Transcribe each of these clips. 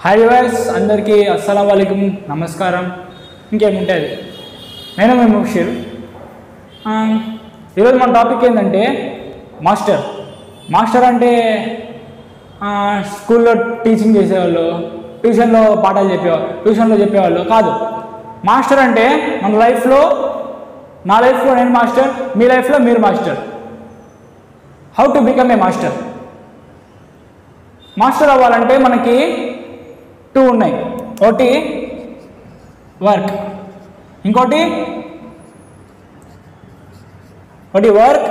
hi where's అందరికీ అస్సలం వాలేకుం నమస్కారం ఇంకేముంటుంది నేను మేము ముషీర్ ఆ, ఈరోజు మన టాపిక్ ఏంటంటే మాస్టర్ మాస్టర్ అంటే ఆ, స్కూల్లో టీచింగ్ చేసేవాళ్ళు ట్యూషన్లో పాఠాలు చెప్పేవాళ్ళు ట్యూషన్లో చెప్పేవాళ్ళు కాదు మాస్టర్ అంటే మన లైఫ్లో నా లైఫ్లో నేను మాస్టర్ మీ లైఫ్లో మీరు master how to become a master master అవ్వాలంటే మనకి టూ ఉన్నాయి ఒకటి వర్క్ ఇంకోటి ఒకటి వర్క్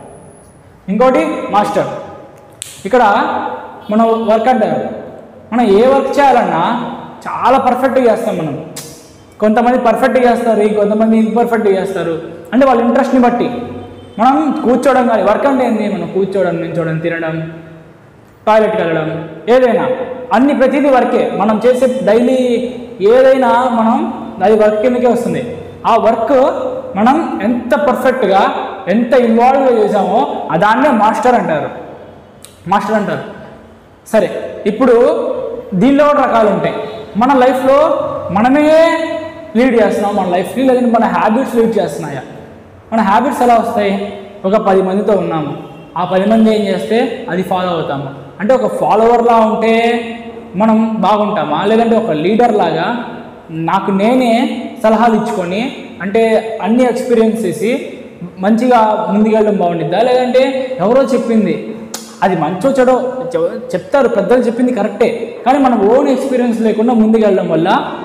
ఇంకోటి మాస్టర్ ఇక్కడ మనం వర్క్ అంటారు మనం ఏ వర్క్ చేయాలన్నా చాలా పర్ఫెక్ట్గా చేస్తాం మనం కొంతమంది పర్ఫెక్ట్గా చేస్తారు కొంతమంది ఇంపర్ఫెక్ట్గా చేస్తారు అంటే వాళ్ళ ఇంట్రెస్ట్ని బట్టి మనం కూర్చోవడం కానీ వర్క్ అంటే ఏంది మనం కూర్చోవడం నించోవడం తినడం టాయిలెట్కి వెళ్ళడం ఏదైనా అన్ని ప్రతిదీ వర్కే మనం చేసే డైలీ ఏదైనా మనం అది వర్క్ కిందకే వస్తుంది ఆ వర్క్ మనం ఎంత పర్ఫెక్ట్గా ఎంత ఇన్వాల్వ్గా చేసామో ఆ దాన్నే మాస్టర్ అంటారు మాస్టర్ అంటారు సరే ఇప్పుడు దీనిలో కూడా రకాలు ఉంటాయి మన లైఫ్లో మనమే లీడ్ చేస్తున్నాం మన లైఫ్కి లేదంటే మన హ్యాబిట్స్ లీడ్ చేస్తున్నాయా మన హ్యాబిట్స్ ఎలా వస్తాయి ఒక పది మందితో ఉన్నాము ఆ పది మంది ఏం చేస్తే అది ఫాలో అవుతాము అంటే ఒక ఫాలోవర్లా ఉంటే మనం బాగుంటామా లేదంటే ఒక లీడర్ లాగా నాకు నేనే సలహాలు ఇచ్చుకొని అంటే అన్ని ఎక్స్పీరియన్స్ చేసి మంచిగా ముందుకెళ్ళడం బాగుండిద్దా లేదంటే ఎవరో చెప్పింది అది మంచో చెడో చె- చెప్తారు పెద్దలు చెప్పింది కరెక్టే కానీ మనం ఓన్ ఎక్స్పీరియన్స్ లేకుండా ముందుకెళ్ళడం వల్ల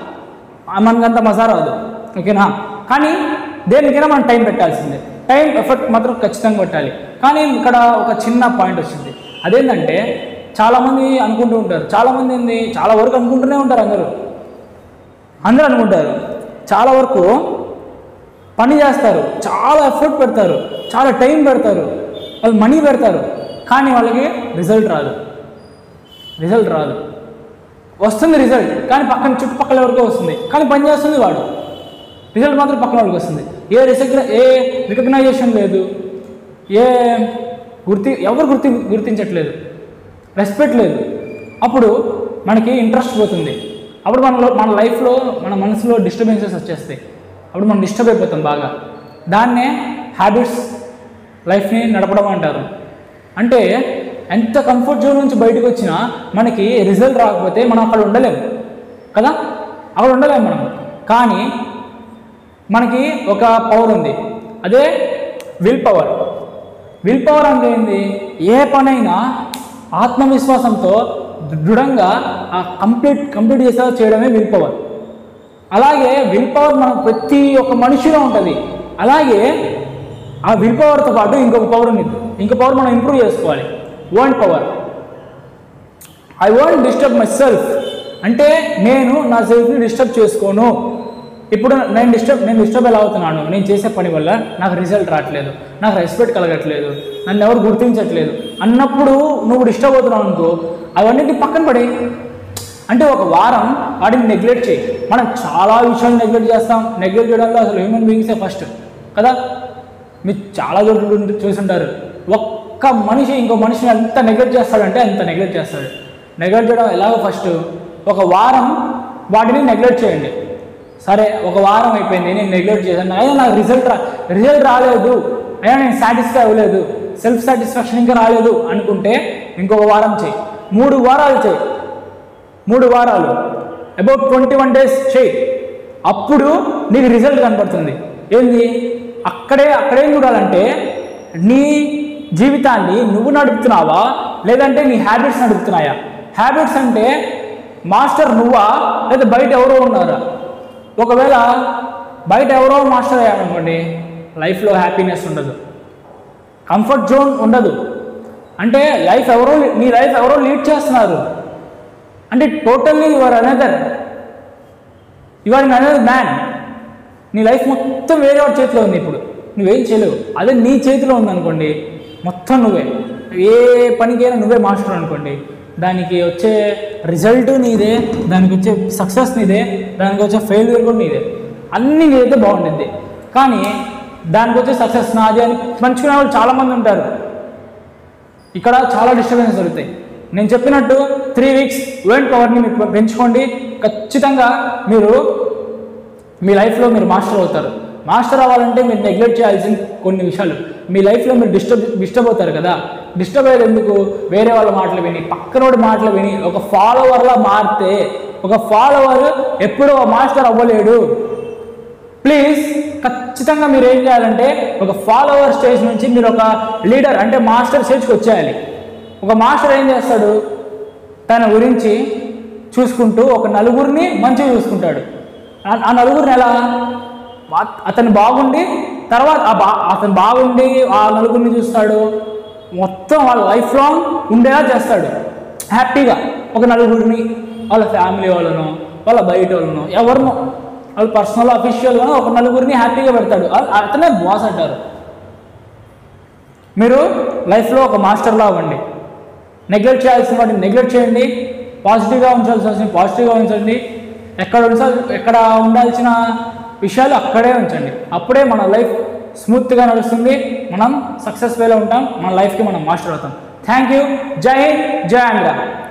ఆ మనకంత మజా రాదు ఓకేనా కానీ దేనికైనా మనం టైం పెట్టాల్సిందే టైం ఎఫర్ట్ మాత్రం ఖచ్చితంగా పెట్టాలి కానీ ఇక్కడ ఒక చిన్న పాయింట్ వచ్చింది అదేంటంటే చాలామంది అనుకుంటూ ఉంటారు చాలామంది ఏంది చాలా వరకు అనుకుంటూనే ఉంటారు అందరూ అందరూ అనుకుంటారు చాలా వరకు పని చేస్తారు చాలా ఎఫర్ట్ పెడతారు చాలా టైం పెడతారు వాళ్ళు మనీ పెడతారు కానీ వాళ్ళకి రిజల్ట్ రాదు రిజల్ట్ రాదు వస్తుంది రిజల్ట్ కానీ పక్కన చుట్టుపక్కల వరకు వస్తుంది కానీ పని చేస్తుంది వాడు రిజల్ట్ మాత్రం పక్కన వాళ్ళకి వస్తుంది ఏ రిసగ్న ఏ రికగ్నైజేషన్ లేదు ఏ గుర్తి ఎవరు గుర్తి గుర్తించట్లేదు రెస్పెక్ట్ లేదు అప్పుడు మనకి ఇంట్రెస్ట్ పోతుంది అప్పుడు మనలో మన లైఫ్లో మన మనసులో డిస్టర్బెన్సెస్ వచ్చేస్తాయి అప్పుడు మనం డిస్టర్బ్ అయిపోతాం బాగా దాన్నే హ్యాబిట్స్ లైఫ్ని నడపడం అంటారు అంటే ఎంత కంఫర్ట్ జోన్ నుంచి బయటకు వచ్చినా మనకి రిజల్ట్ రాకపోతే మనం అక్కడ ఉండలేము కదా అక్కడ ఉండలేము మనం కానీ మనకి ఒక పవర్ ఉంది అదే విల్ పవర్ విల్ పవర్ అంటే ఏంది ఏ పనైనా ఆత్మవిశ్వాసంతో దృఢంగా ఆ కంప్లీట్ కంప్లీట్ చేసేలా చేయడమే విల్ పవర్ అలాగే విల్ పవర్ మన ప్రతి ఒక్క మనిషిలో ఉంటుంది అలాగే ఆ విల్ పవర్తో పాటు ఇంకొక పవర్ ఉంది ఇంకొక పవర్ మనం ఇంప్రూవ్ చేసుకోవాలి own power I want disturb myself అంటే నేను నా సెల్ఫ్ని డిస్టర్బ్ చేసుకోను ఇప్పుడు నేను డిస్టర్బ్ నేను డిస్టర్బ్ ఎలా అవుతున్నాను నేను చేసే పని వల్ల నాకు రిజల్ట్ రావట్లేదు నాకు రెస్పెక్ట్ కలగట్లేదు నన్ను ఎవరు గుర్తించట్లేదు అన్నప్పుడు నువ్వు డిస్టర్బ్ అవుతున్నావు అనుకో అవన్నీ పక్కన పడే అంటే ఒక వారం వాటిని నెగ్లెక్ట్ చేయి మనం చాలా విషయాలు నెగ్లెక్ట్ చేస్తాం నెగ్లెక్ట్ చేయడంలో అసలు హ్యూమన్ బీయింగ్సే ఫస్ట్ కదా మీరు చాలా చోట్ల ఉండి- చూసుంటారు ఒక్క మనిషి ఇంకో మనిషిని ఎంత నెగ్లెక్ట్ చేస్తాడంటే అంత నెగ్లెక్ట్ చేస్తాడు నెగ్లెక్ట్ చేయడం ఎలాగో ఫస్ట్ ఒక వారం వాటిని నెగ్లెక్ట్ చేయండి సరే ఒక వారం అయిపోయింది నేను నెగ్లెక్ట్ చేశాను అయినా నాకు రిజల్ట్ రా రిజల్ట్ రాలేదు అయినా నేను సాటిస్ఫై అవ్వలేదు సెల్ఫ్ సాటిస్ఫాక్షన్ ఇంకా రాలేదు అనుకుంటే ఇంకొక వారం చేయి మూడు వారాలు చేయి మూడు వారాలు అబౌట్ ట్వంటీ వన్ డేస్ చేయి అప్పుడు నీకు రిజల్ట్ కనపడుతుంది ఏంది అక్కడే అక్కడేం చూడాలంటే నీ జీవితాన్ని నువ్వు నడుపుతున్నావా లేదంటే నీ హ్యాబిట్స్ నడుపుతున్నాయా హ్యాబిట్స్ అంటే మాస్టర్ నువ్వా లేదా బయట ఎవరో ఉన్నారా ఒకవేళ బయట ఎవరో మాస్టర్ అయ్యామనుకోండి లైఫ్లో హ్యాపీనెస్ ఉండదు కంఫర్ట్ జోన్ ఉండదు అంటే లైఫ్ ఎవరో నీ లైఫ్ ఎవరో లీడ్ చేస్తున్నారు అంటే totally your another your another man నీ లైఫ్ మొత్తం వేరే వాడి చేతిలో ఉంది ఇప్పుడు నువ్వేం చేయలేవు అదే నీ చేతిలో ఉందనుకోండి మొత్తం నువ్వే ఏ పనికైనా నువ్వే మాస్టర్ అనుకోండి దానికి వచ్చే రిజల్ట్ నీదే దానికి వచ్చే సక్సెస్ నీదే దానికి వచ్చే ఫెయిల్యూర్ కూడా నీదే అన్నీ నీదైతే బాగుంటుంది కానీ దానికి వచ్చే సక్సెస్ నాది అని పంచుకునే వాళ్ళు చాలామంది ఉంటారు ఇక్కడ చాలా డిస్టర్బెన్స్ జరుగుతాయి నేను చెప్పినట్టు త్రీ వీక్స్ ఓవెంట్ పవర్ని మీరు పెంచుకోండి ఖచ్చితంగా మీరు మీ లైఫ్లో మీరు మాస్టర్ అవుతారు మాస్టర్ అవ్వాలంటే మీరు నెగ్లెక్ట్ చేయాల్సిన కొన్ని విషయాలు మీ లైఫ్లో మీరు డిస్టర్బ్ డిస్టర్బ్ అవుతారు కదా డిస్టర్బ్ అయ్యేది ఎందుకు వేరే వాళ్ళ మాటలు విని పక్కనోడి మాటలు విని ఒక ఫాలోవర్లా మారితే ఒక ఫాలోవర్ ఎప్పుడూ మాస్టర్ అవ్వలేడు ప్లీజ్ ఖచ్చితంగా మీరు ఏం చేయాలంటే ఒక ఫాలోవర్ స్టేజ్ నుంచి మీరు ఒక లీడర్ అంటే మాస్టర్ స్టేజ్కి వచ్చేయాలి ఒక మాస్టర్ ఏం చేస్తాడు తన గురించి చూసుకుంటూ ఒక నలుగురిని మంచిగా చూసుకుంటాడు ఆ- ఆ నలుగురిని ఎలా వా- అతను బాగుండి తర్వాత ఆ బా అతను బాగుండి ఆ నలుగురిని చూస్తాడు మొత్తం వాళ్ళ లైఫ్ లాంగ్ ఉండేలా చేస్తాడు హ్యాపీగా ఒక నలుగురిని వాళ్ళ ఫ్యామిలీ వాళ్ళను వాళ్ళ బయట వాళ్ళను ఎవరినో వాళ్ళు పర్సనల్ అఫీషియల్గా ఒక నలుగురిని హ్యాపీగా పెడతాడు అ- అతనే బాస్ అంటారు మీరు లైఫ్లో ఒక మాస్టర్లా అవ్వండి నెగ్లెక్ట్ చేయాల్సిన వాటిని నెగ్లెక్ట్ చేయండి పాజిటివ్గా ఉంచాల్సి వస్తుంది పాజిటివ్గా ఉంచండి ఎక్కడ ఉంచాలి ఎక్కడ ఉండాల్సిన విషయాలు అక్కడే ఉంచండి అప్పుడే మన లైఫ్ స్మూత్గా నడుస్తుంది మనం సక్సెస్ వేలో ఉంటాం మన లైఫ్కి మనం మాస్టర్ అవుతాం థ్యాంక్ యూ జై హింద్ జై ఆంధ్ర